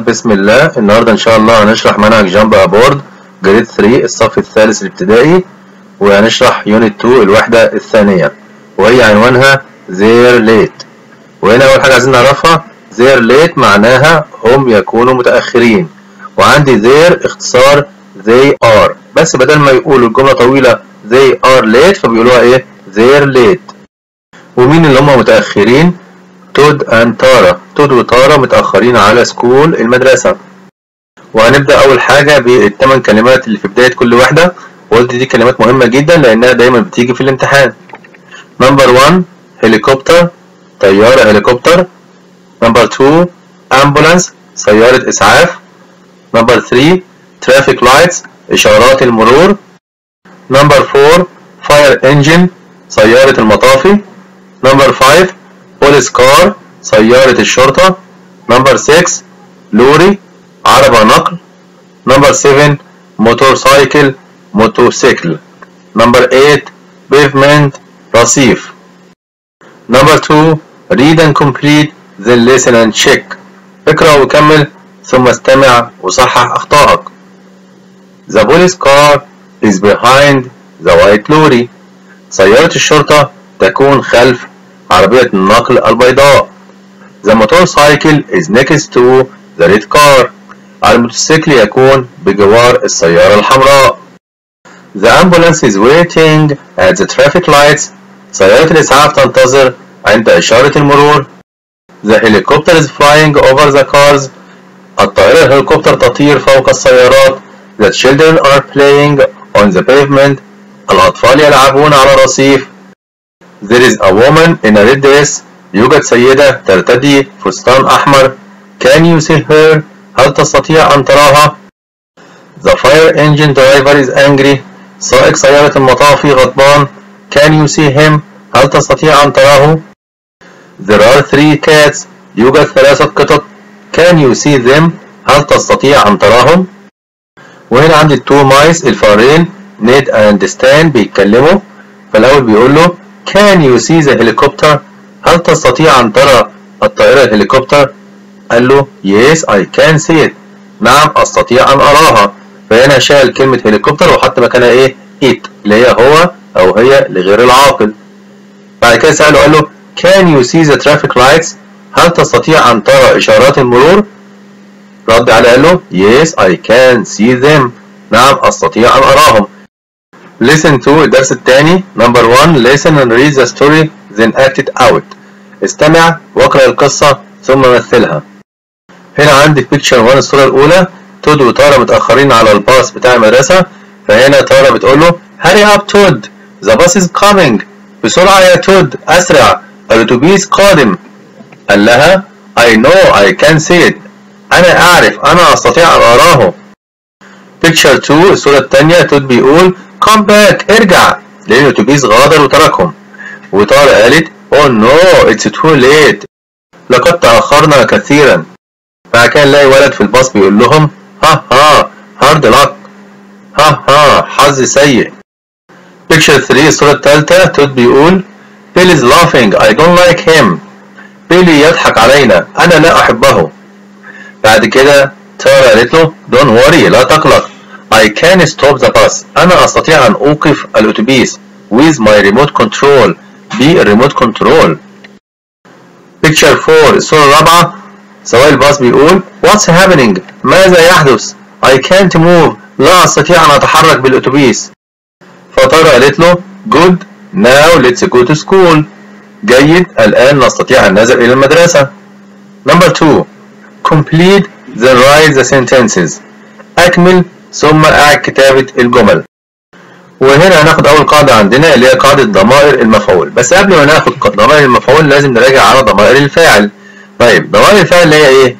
بسم الله النهاردة إن شاء الله هنشرح منهج جامب أبورد جريد 3 الصف الثالث الابتدائي وهنشرح يونت 2 الوحدة الثانية وهي عنوانها their late وهنا أول حاجة عايزين نعرفها their late معناها هم يكونوا متأخرين وعندي their اختصار they are بس بدل ما يقولوا الجملة طويلة they are late فبيقولوها إيه their late ومين اللي هم متأخرين تود اند تارا تود وتارا متأخرين على سكول المدرسة وهنبدأ أول حاجة بالثمان كلمات اللي في بداية كل واحدة وقلت دي كلمات مهمة جدا لأنها دايما بتيجي في الامتحان نمبر 1 هليكوبتر طيارة هليكوبتر نمبر 2 أمبولانس سيارة إسعاف نمبر 3 ترافيك لايتس إشارات المرور نمبر 4 فاير انجن سيارة المطافي نمبر 5 بوليس كار سيارة الشرطة نمبر 6 لوري عربة نقل نمبر 7 موتور سايكل موتوسيكل نمبر 8 بيفمنت رصيف نمبر 2 read and complete then listen and check اقرأ وكمل ثم استمع وصحح أخطائك The police car is behind the white lorry سيارة الشرطة تكون خلف عربية النقل البيضاء The motorcycle is next to the red car الموتوسيكل يكون بجوار السيارة الحمراء The ambulance is waiting at the traffic lights سيارة الإسعاف تنتظر عند إشارة المرور The helicopter is flying over the cars الطائرة الهليكوبتر تطير فوق السيارات The children are playing on the pavement الأطفال يلعبون على الرصيف There is a woman in a red dress يوجد سيدة ترتدي فستان أحمر Can you see her؟ هل تستطيع أن تراها؟ The fire engine driver is angry سائق سيارة المطافي غضبان Can you see him؟ هل تستطيع أن تراه؟ There are three cats يوجد ثلاثة قطط Can you see them؟ هل تستطيع أن تراهم؟ وهنا عندي التو مايس الفارين نيد اند ستان بيتكلموا فالأول بيقول له Can you see the helicopter؟ هل تستطيع أن ترى الطائرة الهليكوبتر؟ قال له Yes I can see it نعم أستطيع أن أراها فهنا شال كلمة هليكوبتر وحط مكانها إيه؟ it اللي هي هو أو هي لغير العاقل بعد كده سأله قال له Can you see the traffic lights؟ هل تستطيع أن ترى إشارات المرور؟ رد عليه قال له Yes I can see them نعم أستطيع أن أراهم Listen to الدرس الثاني Number 1 Listen and read the story then act it out استمع واقرأ القصة ثم مثلها هنا عندي في picture 1 الصورة الأولى تود وتارا متأخرين على الباص بتاع المدرسة فهنا تارا بتقول له Hurry up تود The bus is coming بسرعة يا تود أسرع الأتوبيس قادم قال لها I know I can see it أنا أعرف أنا أستطيع أن أراه picture 2 الصورة الثانية تود بيقول come back ارجع لأن الأتوبيس غادر وتركهم وتارا قالت oh no it's too late لقد تأخرنا كثيرا بعد كده نلاقي ولد في الباص بيقول لهم ها ها hard luck ها ها حظ سيء picture 3 الصورة الثالثة تود بيقول Bill is laughing I don't like him بيلي يضحك علينا أنا لا أحبه بعد كده تارا قالت له don't worry لا تقلق I can stop the bus أنا أستطيع أن أوقف الأتوبيس with my remote control بالريموت كنترول picture 4 الصورة الرابعة سواق الباص بيقول what's happening ماذا يحدث I can't move لا أستطيع أن أتحرك بالأتوبيس فتارا قالت له good now let's go to school جيد الآن نستطيع أن نذهب إلى المدرسة number 2 complete then write the sentences أكمل ثم أعد كتابة الجمل وهنا هناخد أول قاعدة عندنا اللي هي قاعدة ضمائر المفعول بس قبل ما ناخد ضمائر المفعول لازم نراجع على ضمائر الفاعل طيب ضمائر الفاعل اللي هي إيه؟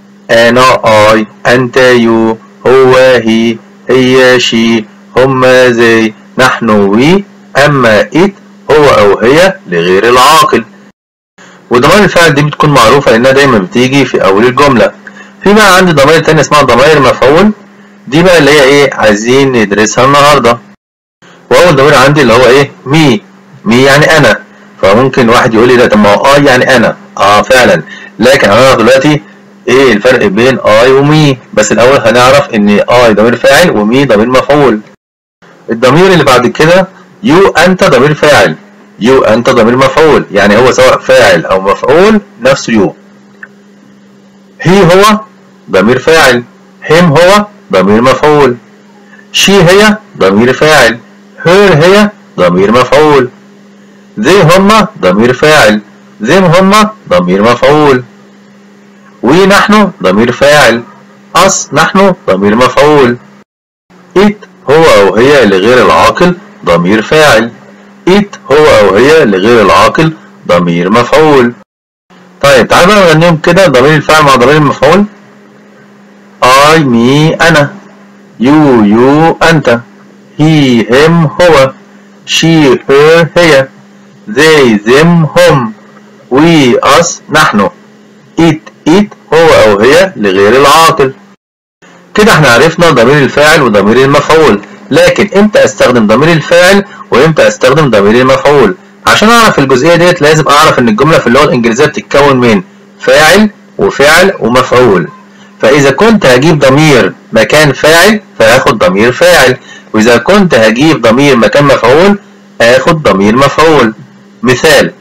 أنا أي أنت يو هو هي هي شي هما زي نحن وي أما إت هو أو هي لغير العاقل وضمائر الفاعل دي بتكون معروفة إنها دايما بتيجي في أول الجملة في بقى عندي ضمائر تانية اسمها ضمائر مفعول دي بقى اللي هي إيه عايزين ندرسها النهاردة وأول ضمير عندي اللي هو إيه مي مي يعني أنا فممكن واحد يقول لي لا طب ما هو آه يعني أنا آه فعلا لكن هنعرف دلوقتي ايه الفرق بين اي ومي بس الاول هنعرف ان اي ضمير فاعل ومي ضمير مفعول الضمير اللي بعد كده يو انت ضمير فاعل يو انت ضمير مفعول يعني هو سواء فاعل او مفعول نفسه يو هي هو ضمير فاعل him هو ضمير مفعول she هي ضمير فاعل her هي ضمير مفعول they هما ضمير فاعل them هما ضمير مفعول we نحن ضمير فاعل us نحن ضمير مفعول it هو أو هي لغير العاقل ضمير فاعل it هو أو هي لغير العاقل ضمير مفعول طيب تعالوا بقى نغنيهم كده ضمير الفاعل مع ضمير المفعول I me أنا you you أنت he him هو she her هي they them هم we us نحن it it هو أو هي لغير العاقل كده احنا عرفنا ضمير الفاعل وضمير المفعول لكن امتى استخدم ضمير الفاعل وامتى استخدم ضمير المفعول عشان اعرف الجزئيه ديت لازم اعرف ان الجمله في اللغه الانجليزيه بتتكون من فاعل وفعل ومفعول فاذا كنت هجيب ضمير مكان فاعل فهاخد ضمير فاعل واذا كنت هجيب ضمير مكان مفعول هاخد ضمير مفعول مثال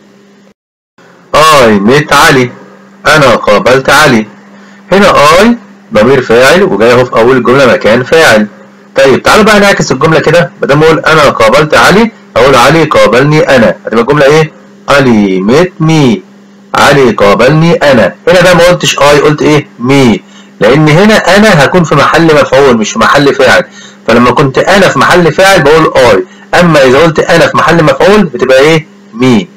I met علي انا قابلت علي هنا I ضمير فاعل وجاي اهو في اول الجمله مكان فاعل طيب تعالوا بقى نعكس الجمله كده بدل ما اقول انا قابلت علي اقول علي قابلني انا هتبقى الجمله ايه علي ميت مي علي قابلني انا هنا بقى ما قلتش اي قلت ايه مي لان هنا انا هكون في محل مفعول مش في محل فاعل فلما كنت انا في محل فاعل بقول اي اما اذا قلت انا في محل مفعول بتبقى ايه مي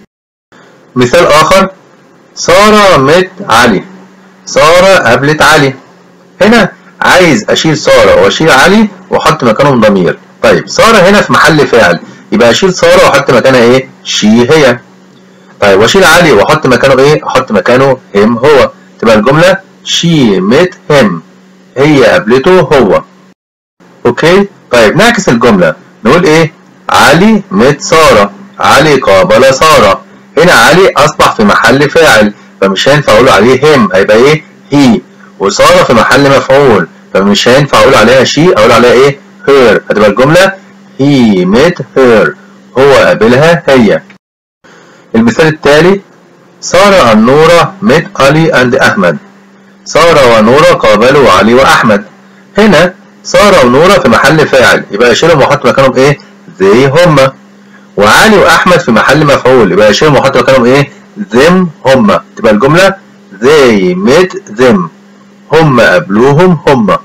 مثال اخر ساره مت علي ساره قابلت علي هنا عايز اشيل ساره واشيل علي واحط مكانهم ضمير طيب ساره هنا في محل فاعل يبقى اشيل ساره واحط مكانها ايه شي هي طيب واشيل علي واحط مكانه ايه احط مكانه هم هو تبقى الجمله she met him هي قابلته هو اوكي طيب نعكس الجمله نقول ايه علي مت ساره علي قابل ساره هنا علي اصبح في محل فاعل فمش هينفع اقول عليه هم هيبقى ايه هي وساره في محل مفعول فمش هينفع اقول عليها شي اقول عليها ايه her هتبقى الجمله he met her هو قابلها هي المثال التالي سارة النورة met علي and أحمد سارة ونورة قابلوا علي وأحمد هنا سارة ونورة في محل فاعل يبقى أشيلهم وأحط مكانهم إيه زي هما وعلي وأحمد في محل مفعول يبقى أشيلهم وأحط مكانهم إيه them هما تبقى الجملة they met them هم قابلوهم هما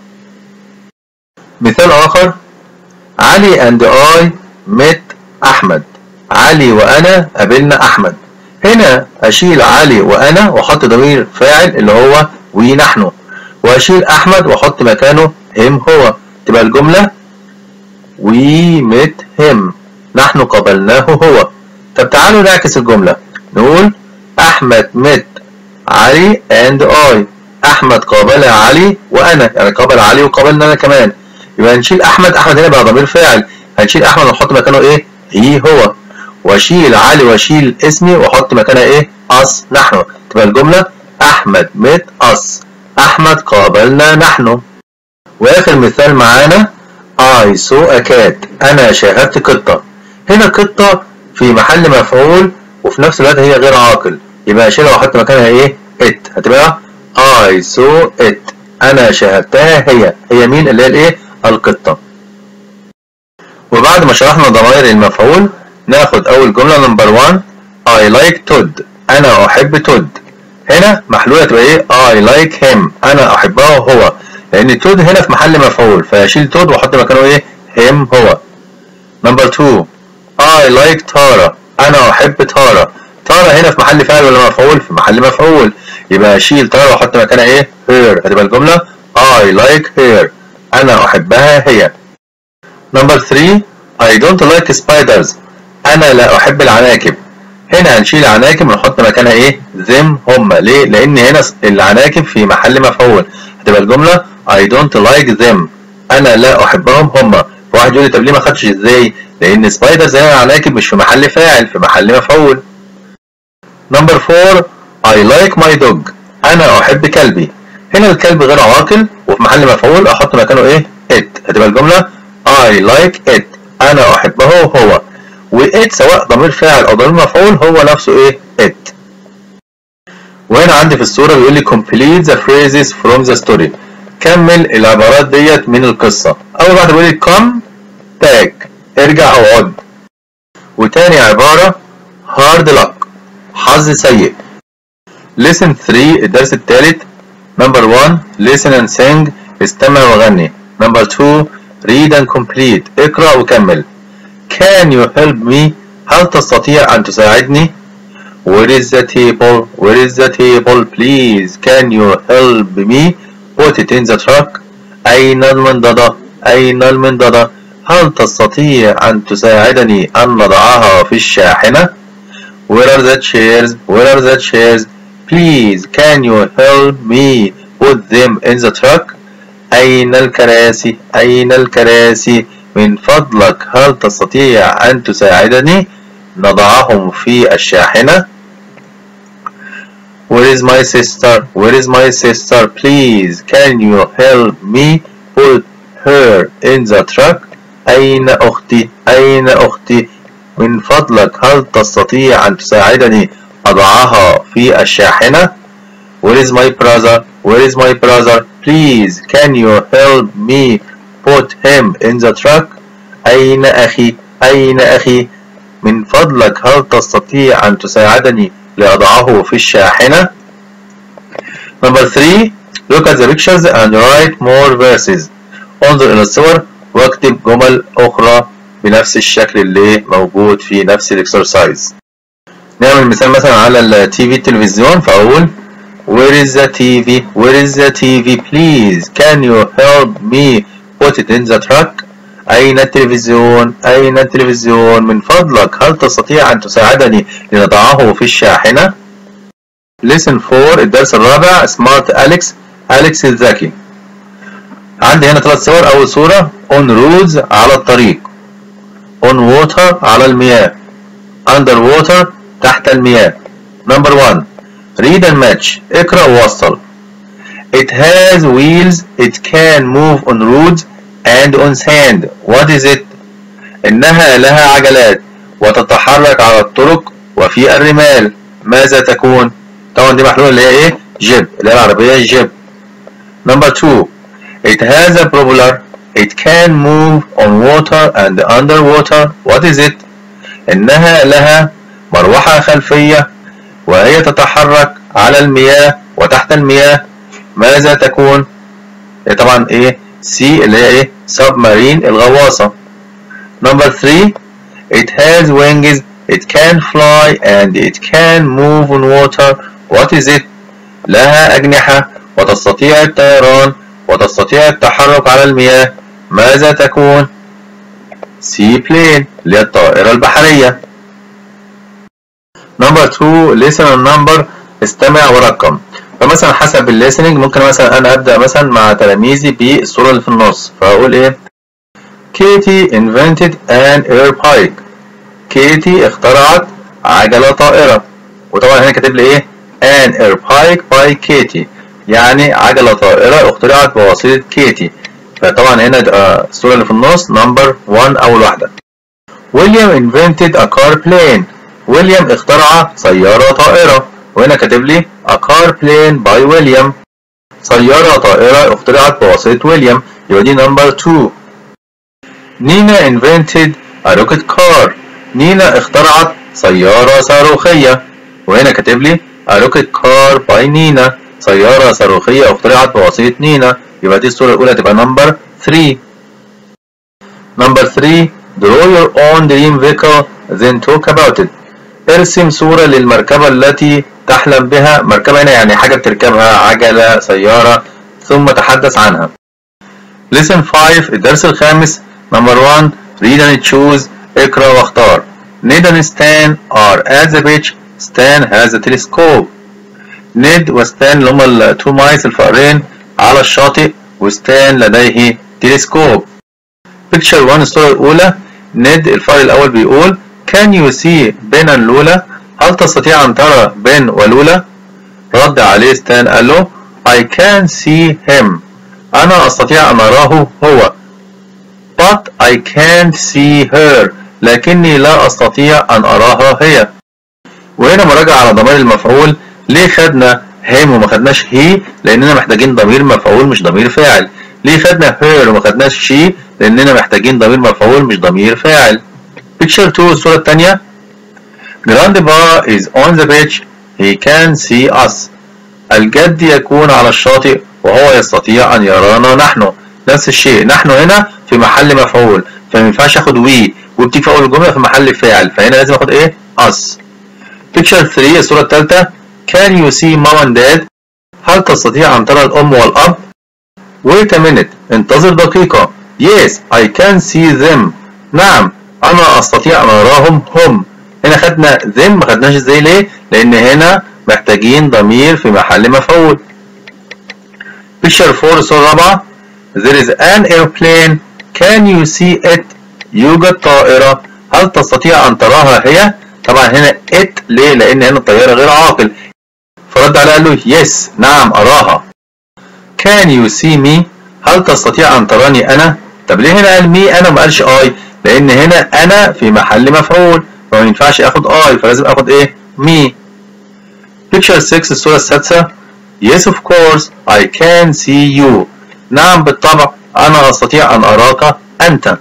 مثال آخر علي and I met أحمد علي وأنا قابلنا أحمد هنا أشيل علي وأنا وأحط ضمير فاعل اللي هو وي نحن وأشيل أحمد وأحط مكانه هم هو تبقى الجملة we met him نحن قابلناه هو طب تعالوا نعكس الجملة نقول أحمد met علي and I أحمد قابل علي وأنا يعني قابل علي وقابلنا أنا كمان يبقى نشيل أحمد أحمد هنا بقى ضمير فاعل هنشيل أحمد ونحط مكانه إيه هي هو واشيل علي واشيل اسمي واحط مكانها ايه اس نحن تبقى الجمله احمد مت اس احمد قابلنا نحن واخر مثال معانا I saw a cat انا شاهدت قطه هنا قطه في محل مفعول وفي نفس الوقت هي غير عاقل يبقى اشيلها واحط مكانها ايه it هتبقى I saw it انا شاهدتها هي هي مين اللي هي الايه القطه وبعد ما شرحنا ضمائر المفعول ناخد أول جملة نمبر 1 I like Todd أنا أحب تود هنا محلولة تبقى إيه I like him أنا أحبه هو لأن تود هنا في محل مفعول فأشيل تود وأحط مكانه إيه him هو نمبر 2 I like تارا أنا أحب تارا تارا هنا في محل فاعل ولا مفعول في محل مفعول يبقى أشيل تارا وأحط مكانها إيه her هتبقى الجملة I like her أنا أحبها هي نمبر 3 I don't like spiders انا لا احب العناكب هنا هنشيل عناكب ونحط مكانها ايه them هم ليه لان هنا العناكب في محل مفعول هتبقى الجمله I don't like them انا لا احبهم هم واحد يقول لي طب ليه ما خدتش ازاي لان سبايدرز هنا العناكب مش في محل فاعل في محل مفعول نمبر 4 I like my dog أنا أحب كلبي هنا الكلب غير عاقل وفي محل مفعول أحط مكانه إيه it هتبقى الجملة I like it أنا أحبه هو و it سواء ضمير فاعل أو ضمير مفعول هو نفسه إيه it وهنا عندي في الصورة بيقول لي complete the phrases from the story كمل العبارات ديت من القصة أول واحدة بيقول لي come back ارجع أو عد وتاني عبارة hard luck حظ سيء listen 3 الدرس الثالث number 1 listen and sing استمع وغني number 2 read and complete اقرأ وكمل can you help me هل تستطيع أن تساعدني where is the table where is the table please can you help me put it in the truck أين المنضدة أين المنضدة هل تستطيع أن تساعدني أن نضعها في الشاحنة where are the chairs where are the chairs please can you help me put them in the truck أين الكراسي أين الكراسي من فضلك هل تستطيع أن تساعدني نضعهم في الشاحنة Where is my sister? Where is my sister? Please, can you help me put her in the truck? أين أختي؟ أين أختي؟ من فضلك هل تستطيع أن تساعدني أضعها في الشاحنة؟ Where is my brother? Where is my brother? Please, can you help me put him in the truck? أين أخي؟ أين أخي؟ من فضلك هل تستطيع أن تساعدني لأضعه في الشاحنة؟ Number 3 Look at the pictures and write more verses انظر إلى الصور واكتب جمل أخرى بنفس الشكل اللي موجود في نفس الاكسرسايز نعمل مثال مثلا على التي في التلفزيون فأقول Where is the TV? Where is the TV? Please, can you help me put it in the truck? أين التلفزيون؟ أين التلفزيون؟ من فضلك هل تستطيع أن تساعدني لنضعه في الشاحنة؟ Listen 4 الدرس الرابع Smart Alex أليكس الذكي عندي هنا ثلاث صور أول صورة on roads على الطريق on water على المياه under water تحت المياه number 1 read and match اقرأ ووصل it has wheels it can move on roads and on sand what is it إنها لها عجلات وتتحرك على الطرق وفي الرمال ماذا تكون طبعا دي محلولة اللي هي ايه جيب اللي هي العربية جيب number two it has a propeller it can move on water and underwater what is it إنها لها مروحة خلفية وهي تتحرك على المياه وتحت المياه ماذا تكون طبعا ايه سي اللي هي ايه submarine الغواصة number three it has wings it can fly and it can move on water what is it لها أجنحة وتستطيع الطيران وتستطيع التحرك على المياه ماذا تكون سي بلين اللي هي الطائرة البحرية number two listen and number استمع ورقم فمثلا حسب الليسننج ممكن مثلا انا ابدا مثلا مع تلاميذي بالصوره اللي في النص فاقول ايه كيتي invented an air bike كيتي اخترعت عجله طائره وطبعا هنا كاتب لي ايه an air bike by كيتي يعني عجله طائره اخترعت بواسطه كيتي فطبعا هنا الصوره اللي في النص نمبر 1 اول واحده ويليام invented a car plane ويليام اخترع سياره طائره وهنا كاتب لي a car plane by ويليام سيارة طائرة اخترعت بواسطة ويليام يبقى دي نمبر 2 نينا invented a rocket car نينا اخترعت سيارة صاروخية وهنا كاتب لي a rocket car by نينا سيارة صاروخية اخترعت بواسطة نينا يبقى دي الصورة الأولى تبقى نمبر 3 نمبر 3 draw your own dream vehicle then talk about it ارسم صورة للمركبة التي تحلم بها مركبة هنا يعني حاجة بتركبها عجلة سيارة ثم تحدث عنها Lesson 5 الدرس الخامس Number 1 Read and choose اقرأ واختار Ned and Stan are at the beach Stan has a telescope نيد وستان اللي هما التو مايس الفأرين على الشاطئ وستان لديه تلسكوب Picture 1 الصورة الأولى نيد الفار الأول بيقول Can you see بين لولا هل تستطيع أن ترى بين ولولا رد عليه ستان قال له I can see him أنا أستطيع أن أراه هو but I can't see her لكني لا أستطيع أن أراها هي وهنا مراجعة على ضمير المفعول ليه خدنا him وما خدناش he لأننا محتاجين ضمير مفعول مش ضمير فاعل ليه خدنا her وما خدناش she لأننا محتاجين ضمير مفعول مش ضمير فاعل picture 2 الصورة الثانية Grandpa is on the beach he can see us الجد يكون على الشاطئ وهو يستطيع أن يرانا نحن نفس الشيء نحن هنا في محل مفعول فما ينفعش اخد وي وبتيجي في اول الجمله في محل فاعل فهنا لازم اخد ايه us picture 3 الصوره الثالثه can you see mom and dad هل تستطيع ان ترى الام والاب wait a minute انتظر دقيقه yes I can see them نعم انا استطيع ان اراهم هم هنا خدنا them ما خدناش ازاي ليه لان هنا محتاجين ضمير في محل مفعول picture 4 الصوره الرابعه there is an airplane can you see it يوجد طائرة هل تستطيع أن تراها هي طبعا هنا it ليه لأن هنا الطيارة غير عاقل فرد عليه قال له yes نعم أراها can you see me هل تستطيع أن تراني أنا طب ليه هنا قال me أنا ما قالش I لأن هنا أنا في محل مفعول فما ينفعش آخد I فلازم آخد إيه me picture 6 الصورة السادسة yes of course I can see you نعم بالطبع أنا أستطيع أن أراك أنت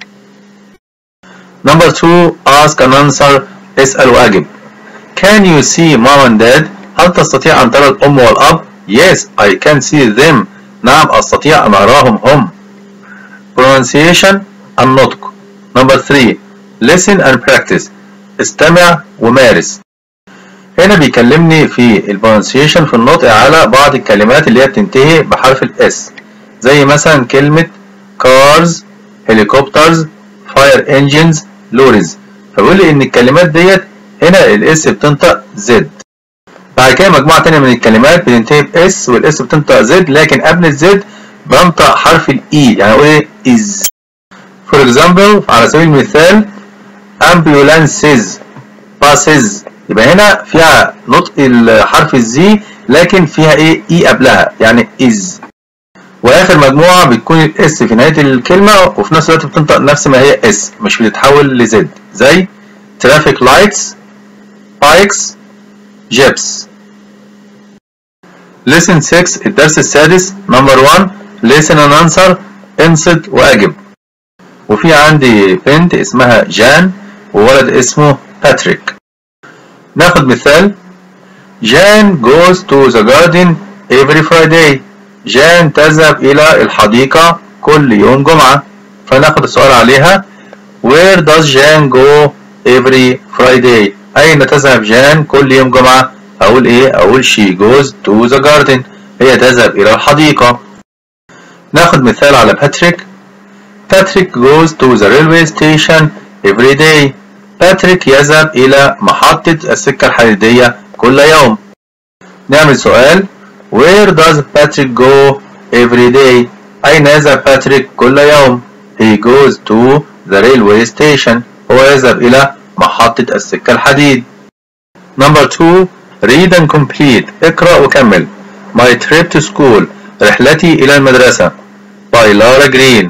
Number 2 ask and answer اسأل وأجب Can you see mom and dad هل تستطيع أن ترى الأم والأب Yes I can see them نعم أستطيع أن أراهم هم Pronunciation النطق Number 3 Listen and practice استمع ومارس هنا بيكلمني في البرونسيشن في النطق على بعض الكلمات اللي هي بتنتهي بحرف الاس زي مثلا كلمة cars helicopters fire engines lorries فبيقول لي ان الكلمات ديت هنا الاس بتنطق زد بعد كده مجموعة تانية من الكلمات بتنتهي باس والاس بتنطق زد لكن قبل الزد بنطق حرف الاي يعني اقول ايه is for example على سبيل المثال ambulances buses يبقى هنا فيها نطق الحرف الزي لكن فيها ايه اي قبلها يعني is واخر مجموعه بتكون الاس في نهايه الكلمه وفي نفس الوقت بتنطق نفس ما هي اس مش بتتحول لزد زي traffic lights bikes جيبس lesson 6 الدرس السادس number 1 listen and answer انصت واجب وفي عندي بنت اسمها جان وولد اسمه باتريك ناخد مثال جان goes to the garden every Friday جان تذهب إلى الحديقة كل يوم جمعة فناخد السؤال عليها Where does Jan go every Friday أين تذهب جان كل يوم جمعة أقول إيه أقول she goes to the garden هي تذهب إلى الحديقة ناخد مثال على باتريك باتريك goes to the railway station every day باتريك يذهب إلى محطة السكة الحديدية كل يوم نعمل سؤال Where does Patrick go every day? أين يذهب باتريك كل يوم؟ He goes to the railway station. هو يذهب إلى محطة السكة الحديد. Number 2 Read and complete. اقرأ وكمل. My trip to school. رحلتي إلى المدرسة. By Lara Green.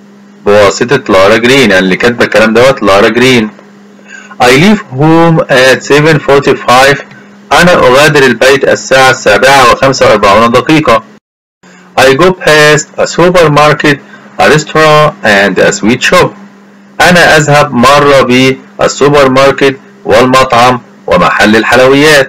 بواسطة لارا جرين يعني اللي كاتبة الكلام دوت لارا جرين. I leave home at 7:45 أنا أغادر البيت الساعة السابعة وخمسة وأربعون دقيقة. I go past a supermarket, a restaurant and a sweet shop. أنا أذهب مرة بالسوبر ماركت والمطعم ومحل الحلويات.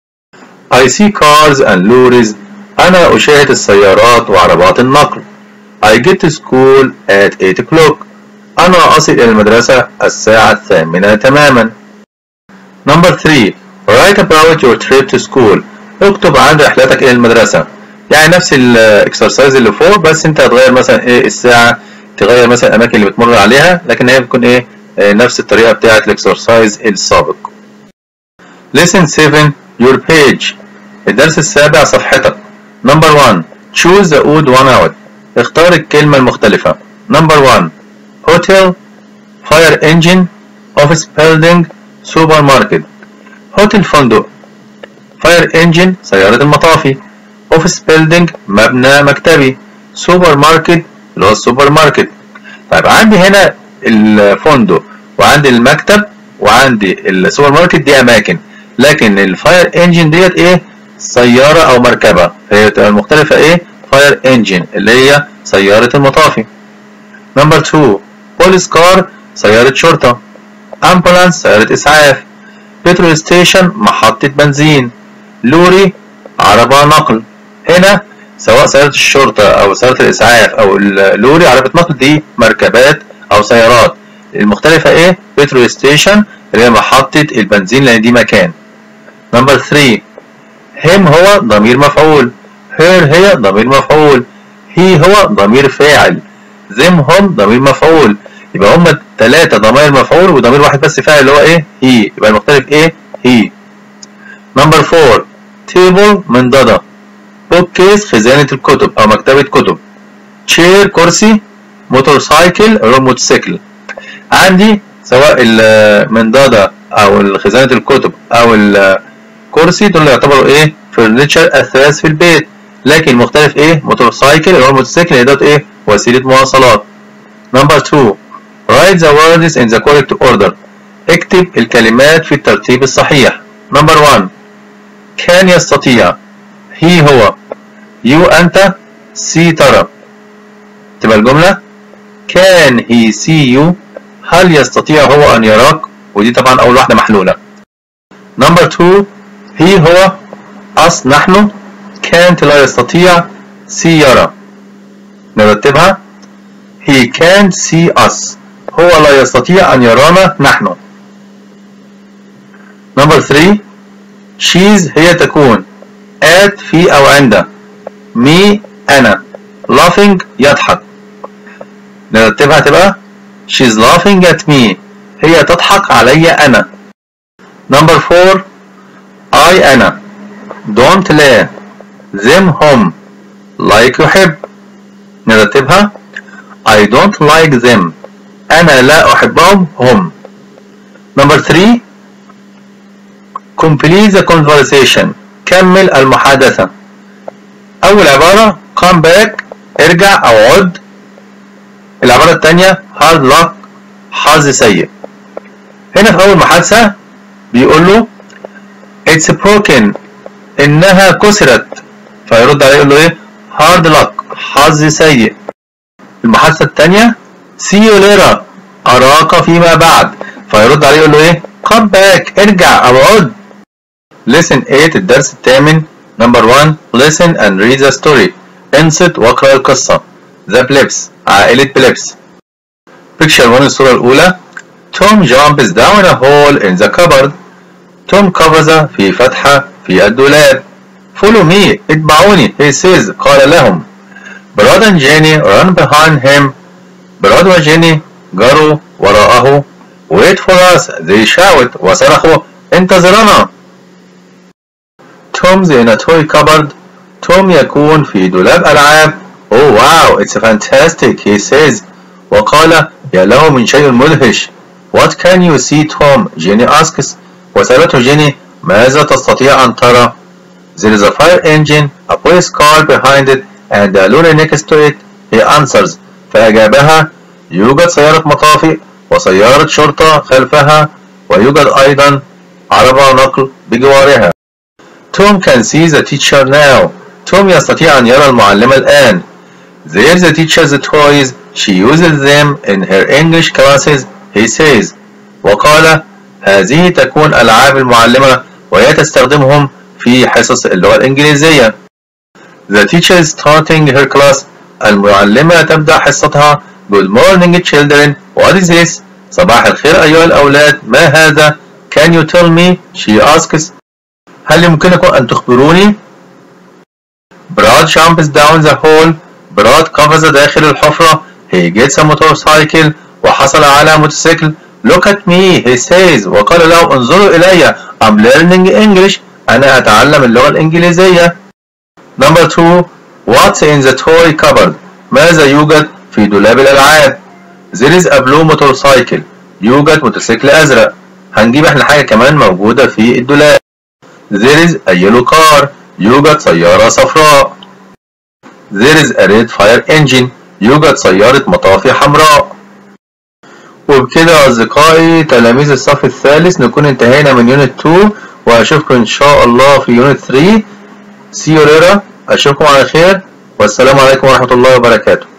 I see cars and lorries. أنا أشاهد السيارات وعربات النقل. I get to school at 8 o'clock. أنا أصل إلى المدرسة الساعة الثامنة تماما. Number 3 Write about your trip to school. اكتب عن رحلتك إلى المدرسة. يعني نفس الاكسرسايز اللي فوق بس انت هتغير مثلا ايه الساعة تغير مثلا الأماكن اللي بتمر عليها لكن هي بتكون ايه اه نفس الطريقة بتاعة الاكسرسايز السابق. Lesson 7 Your page الدرس السابع صفحتك. Number 1 Choose the odd one out. اختار الكلمة المختلفة. Number 1 Hotel Fire engine Office building Supermarket هوتيل فندق fire engine سيارة المطافي office building مبنى مكتبي سوبر ماركت اللي هو السوبر ماركت طيب عندي هنا الفندق وعندي المكتب وعندي السوبر ماركت دي اماكن لكن الفاير انجن ديت ايه سيارة او مركبة فهي تبقى المختلفة ايه فاير انجن اللي هي سيارة المطافي نمبر 2 بوليس كار سيارة شرطة امبولانس سيارة اسعاف بترول ستيشن محطة بنزين لوري عربة نقل هنا سواء سيارة الشرطة أو سيارة الإسعاف أو اللوري عربة نقل دي مركبات أو سيارات المختلفة إيه؟ بترول ستيشن اللي هي محطة البنزين لأن دي مكان نمبر 3 هم هو ضمير مفعول هير هي ضمير مفعول هي هو ضمير فاعل them هم ضمير مفعول يبقى هما ثلاثة ضمائر مفعول وضمير واحد بس فاعل اللي هو ايه هي يبقى المختلف ايه هي نمبر 4 تيبل منضدة بوك كيس خزانة الكتب أو مكتبة كتب تشير كرسي موتور سايكل اللي هو موتوسيكل عندي سواء المنضدة أو خزانة الكتب أو الكرسي دول يعتبروا إيه فرنتشر أثاث في البيت لكن مختلف إيه موتور سايكل اللي هو الموتوسيكل اللي دوت إيه وسيلة مواصلات نمبر 2 write the words in the correct order اكتب الكلمات في الترتيب الصحيح نمبر 1 كان يستطيع هي هو يو أنت سي ترى تبقى الجملة كان هي سي يو هل يستطيع هو أن يراك ودي طبعا أول واحدة محلولة نمبر 2 هي هو أس نحن كانت لا يستطيع سي يرى نرتبها he can't see us هو لا يستطيع أن يرانا نحن نمبر 3 she's هي تكون at في أو عند me أنا laughing يضحك نرتبها تبقى she's laughing at me هي تضحك علي أنا نمبر 4 I أنا don't لا them هم like يحب نرتبها I don't like them أنا لا أحبهم هم نمبر 3 complete the conversation كمل المحادثة أول عبارة come back ارجع أو عد العبارة الثانية hard luck حظ سيء هنا في أول محادثة بيقول له it's broken إنها كسرت فيرد عليه يقول له إيه hard luck حظ سيء المحادثة الثانية see you later أراك فيما بعد فيرد عليه يقول له إيه come back ارجع أو عد lesson 8 الدرس الثامن number 1 listen and read the story انصت واقرأ القصة the Blips عائلة بليبس picture 1 الصورة الأولى توم jumps down a hole in the cupboard توم قفز في فتحة في الدولاب follow me اتبعوني he says قال لهم براد and Jenny run behind him براد وجيني جروا وراءه wait for us they shout وصرخوا انتظرنا تومز in a toy cupboard توم يكون في دولاب ألعاب oh wow it's fantastic he says وقال يا له من شيء مدهش what can you see توم جيني asks وسألته جيني ماذا تستطيع أن ترى there is a fire engine a police car behind it and a lorry next to it he answers فأجابها يوجد سيارة مطافي وسيارة شرطة خلفها ويوجد أيضا عربة نقل بجوارها توم can see the teacher now توم يستطيع أن يرى المعلمة الآن There's the teacher's toys she uses them in her English classes he says وقال هذه تكون ألعاب المعلمة وهي تستخدمهم في حصص اللغة الإنجليزية The teacher is starting her class المعلمة تبدأ حصتها Good morning children What is this صباح الخير أيها الأولاد ما هذا Can you tell me She asks هل يمكنكم أن تخبروني براد jumps down the hole براد قفز داخل الحفرة he gets a motorcycle وحصل على موتوسيكل look at me he says وقال له انظروا إلي I'm learning English أنا أتعلم اللغة الإنجليزية number two what's in the toy cupboard ماذا يوجد في دولاب الألعاب there is a blue motorcycle يوجد موتوسيكل أزرق هنجيب احنا حاجة كمان موجودة في الدولاب There is a yellow car يوجد سيارة صفراء There is a red fire engine يوجد سيارة مطافي حمراء وبكده أصدقائي تلاميذ الصف الثالث نكون انتهينا من يونت 2 وأشوفكم إن شاء الله في يونت 3 See you later أشوفكم على خير والسلام عليكم ورحمة الله وبركاته